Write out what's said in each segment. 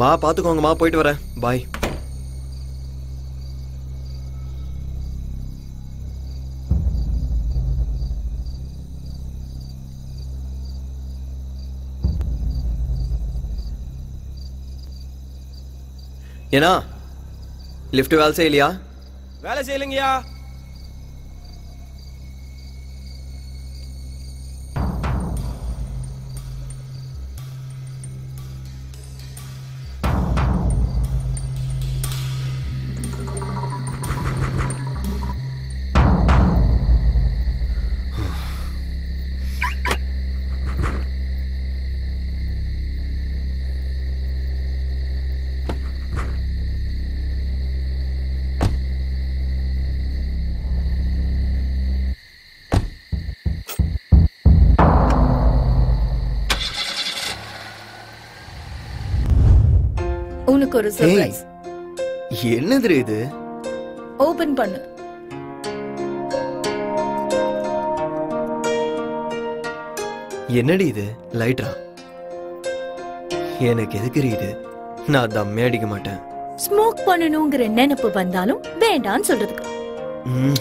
மா பார்த்துக்கோங்கம்மா போயிட்டு வரேன் பாய் ஏன்னா லிஃப்ட் வேலை செய்யலையா வேலை செய்யலைங்கய்யா உனக்கு ஒரு சர்ப்ரைஸ் என்னது இது ஓபன் பண்ணு என்னடி இது லைட்ரா எனக்கு எதுக்கு இது நான் தம்மே அடிக்க மாட்டேன் ஸ்மோக் பண்ணணுங்கிற நினைப்பு வந்தாலும் வேண்டான்னு சொல்றதுக்கு ம்.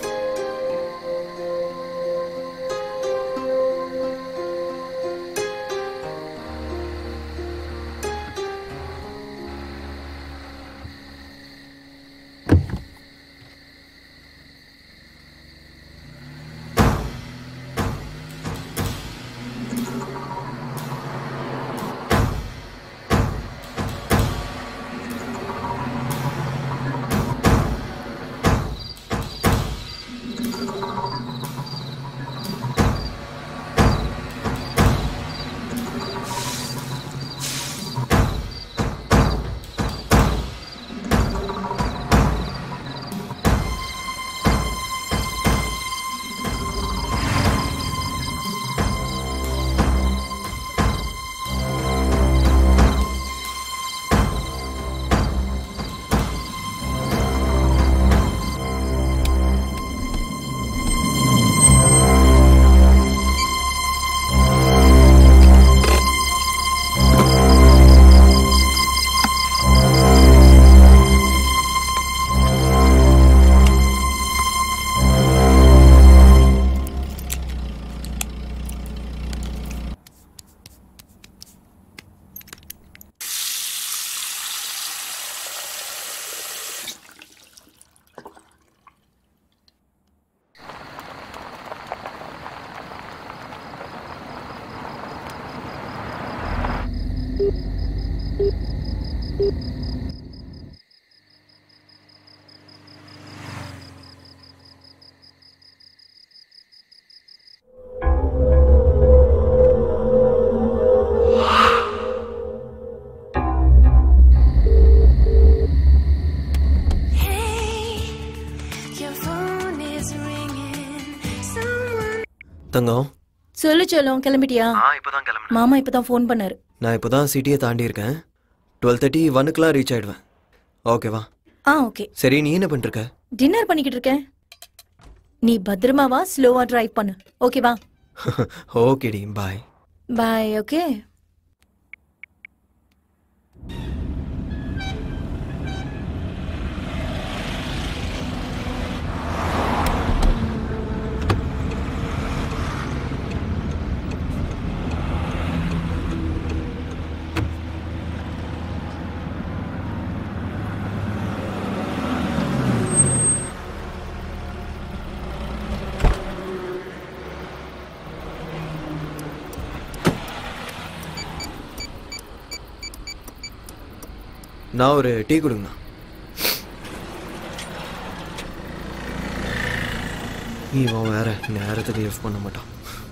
Your phone is ringing. Someone தங்கம் சொல்லு சொல்லும் கிளம்பிட்டியா இப்பதான் கிளம்புனேன் மாமா இப்பதான் ஃபோன் பண்ணாரு நான் இப்பதான் சிட்டியை தாண்டி இருக்கேன் டுவெல் தேர்ட்டி ஒன்னுக்குலாம் ரீச் ஆயிடுவேன் ஓகேவா ஆ ஓகே சரி நீ என்ன பண்ணிருக்க டின்னர் பண்ணிக்கிட்டு இருக்கேன் நீ பத்திரமாவா ஸ்லோவா டிரைவ் பண்ணு ஓகேவா ஓகேடி பாய் பாய் ஓகே நான் ஒரு டீ கொடுங்கண்ணா இவன் வேற நேரத்துக்கு லிஃப்ட் பண்ண மாட்டான்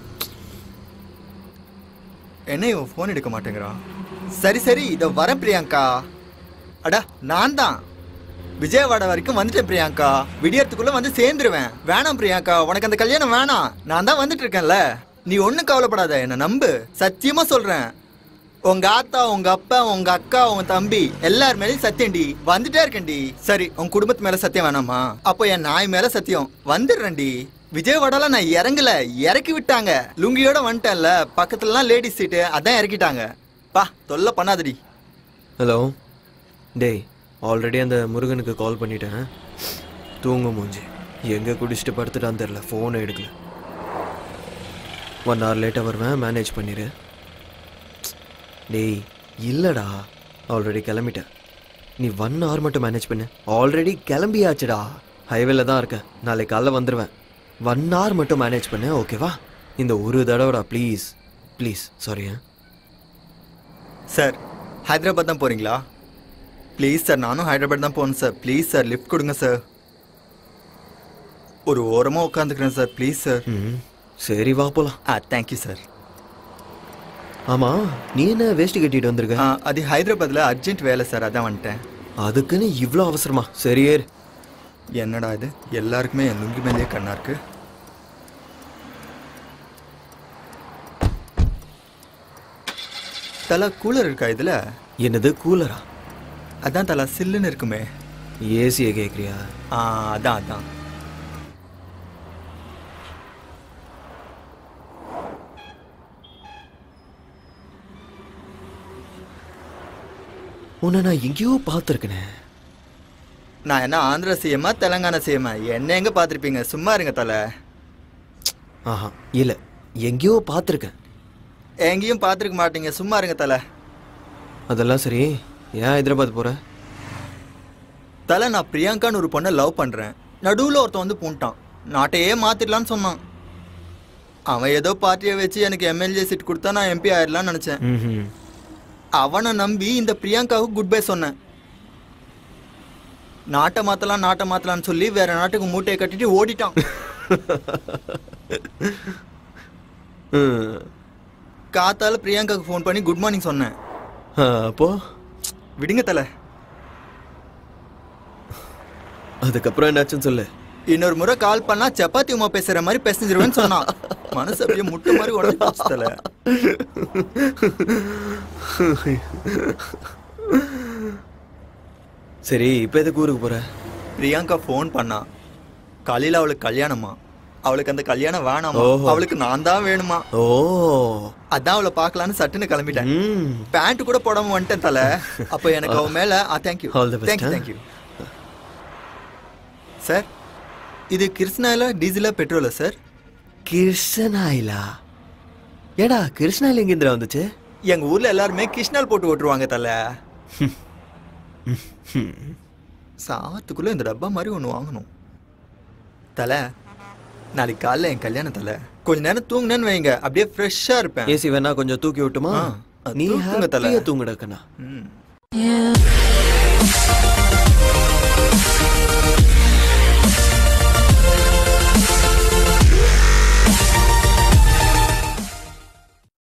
என்ன இவன் ஃபோன் எடுக்க மாட்டேங்கிறான் சரி சரி இதோ வரேன் பிரியங்கா அடா நான் தான் விஜயவாடா வரைக்கும் வந்துட்டேன் பிரியங்கா விடியறதுக்குள்ள வந்து சேர்ந்துருவேன் வேணாம் பிரியங்கா உனக்கு அந்த கல்யாணம் வேணாம் நான் தான் வந்துட்டு இருக்கேன்ல நீ ஒன்றும் கவலைப்படாத என்ன நம்பு சத்தியமா சொல்றேன் உங்க ஆத்தா உங்க அப்பா உங்க அக்கா உங்க தம்பி எல்லார் மேலயும் சத்தியம்டி வந்துட்டே இருக்கேன்டி சரி உங்க குடும்பத்து மேல சத்தியம் வேணாமா அப்போ என் நாய் மேல சத்தியம் வந்துடுறேன்டி விஜயவாடால நான் இறங்கல இறக்கி விட்டாங்க லுங்கியோட வந்துட்டேன்ல பக்கத்துலலாம் லேடிஸ் சீட்டு அதான் இறக்கிட்டாங்க பா தொல்லை பண்ணாதடி ஹலோ டேய் ஆல்ரெடி அந்த முருகனுக்கு கால் பண்ணிட்டேன் தூங்க மூஞ்சி எங்கே குடிச்சிட்டு படுத்துட்டான்னு தெரில ஃபோனை எடுக்கல ஒன் ஹவர் லேட்டாக வருவேன் மேனேஜ் பண்ணிடு டேய் இல்லைடா ஆல்ரெடி கிளம்பிட்டேன் நீ ஒன் ஹவர் மட்டும் மேனேஜ் பண்ணு ஆல்ரெடி கிளம்பியாச்சுடா ஹைவேல தான் இருக்கேன் நாளைக்கு காலைல வந்துடுவேன் ஒன் ஹவர் மட்டும் மேனேஜ் பண்ணு ஓகேவா இந்த ஒரு தடவைடா please please sorry sir Hyderabad தான் போகிறீங்களா ப்ளீஸ் சார் நானும் ஹைதராபாத் தான் போகணும் சார் ப்ளீஸ் சார் லிஃப்ட் கொடுங்க சார் ஒரு ஓரமாக உட்காந்துக்கிறேன் சார் ப்ளீஸ் சார் ம் சரி வா போலாம் ஆ தேங்க்யூ சார் ஆமாம் நீ என்ன வேஷ்டி கட்டிட்டு வந்திருக்க ஆ அது ஹைதராபாத்தில் அர்ஜென்ட் வேலை சார் அதான் வந்துட்டேன் அதுக்குன்னு இவ்வளோ அவசரமா சரி ஏறு என்னடா இது எல்லாருக்குமே என் லுங்கி மேலேயே கண்ணா இருக்கு தலா கூலர் இருக்கா இதில் என்னது கூலரா அதான் தலா சில்லுன்னு இருக்குமே ஏசியை கேட்குறியா ஆ அதான் அதான் உன்னை நான் எங்கேயோ பார்த்துருக்கனே நான் என்ன ஆந்திரா சிஎம்மா தெலங்கானா சிஎம்மா என்ன எங்கே பார்த்துருப்பீங்க சும்மா இருங்க தலை ஆஹா இல்லை எங்கேயோ பார்த்துருக்கேன் எங்கேயும் பார்த்துருக்க மாட்டீங்க சும்மா இருங்க தலை அதெல்லாம் சரி ஏன் ஹைதராபாத் போகிற தலை நான் பிரியங்கான்னு ஒரு பொண்ணை லவ் பண்ணுறேன் நடுவில் ஒருத்தன் வந்து பூண்டான் நாட்டையே மாற்றிடலான்னு சொன்னான் அவன் ஏதோ பார்ட்டியை வச்சு எனக்கு எம்எல்ஏ சீட் கொடுத்தா நான் எம்பி ஆயிடலாம்னு நினச்சேன் ம் அவனை நம்பி இந்த பிரியங்காவுக்கு குட் பை சொன்னேன் நாட்டை மாற்றலாம் நாட்டை மாற்றலாம்னு சொல்லி வேற நாட்டுக்கு மூட்டையை கட்டிட்டு ஓடிட்டான் ம் காத்தால பிரியங்காவுக்கு ஃபோன் பண்ணி குட் மார்னிங் சொன்னேன் ஆ, அப்போ விடுங்க தலை அதுக்கப்புறம் என்னாச்சுன்னு சொல்லு இன்னொரு முறை கால் பண்ணா சப்பாத்தி உமா பேசுற மாதிரி பேசிஞ்சிருவேன்னு சொன்னான் மனசு அப்படியே முட்டு மாதிரி உடஞ்சி போச்சு தலை சரி இப்போ எதுக்கு ஊருக்கு போகிற பிரியங்கா ஃபோன் பண்ணா காலையில அவளுக்கு கல்யாணமா அவளுக்கு அந்த கல்யாணம் வேணாமா ஓஹோ. அவளுக்கு நான் தான் வேணுமா ஓ அதான் அவளை பார்க்கலான்னு சட்டுன்னு கிளம்பிட்டேன் ம் பேண்ட் கூட போடாம வந்துட்டேன் தலை அப்போ எனக்கு அவன் மேல ஆ thank you All the best, thank you huh? Thank you sir இது கிருஷ்ணாயில டீசலா பெட்ரோலா சார் கிருஷ்ணாயிலா ஏடா கிருஷ்ணாயில் எங்கேந்திரா வந்துச்சு எங்க ஊர்ல எல்லாருமே கிருஷ்ணால் போட்டு ஓட்டுருவாங்க தலை சாத்துக்குள்ள இந்த டப்பா மாதிரி ஒன்று வாங்கணும் தலை நாளைக்கு காலைல என் கல்யாணம் தலை கொஞ்ச நேரம் தூங்குனேன்னு வைங்க அப்படியே ஃப்ரெஷ்ஷா இருப்பேன் ஏசி வேணா கொஞ்சம் தூக்கி விட்டுமா ஆ, நீ தூக்குங்க தல. ஹாப்பியா தூங்குடா கண்ணா ம். Yeah.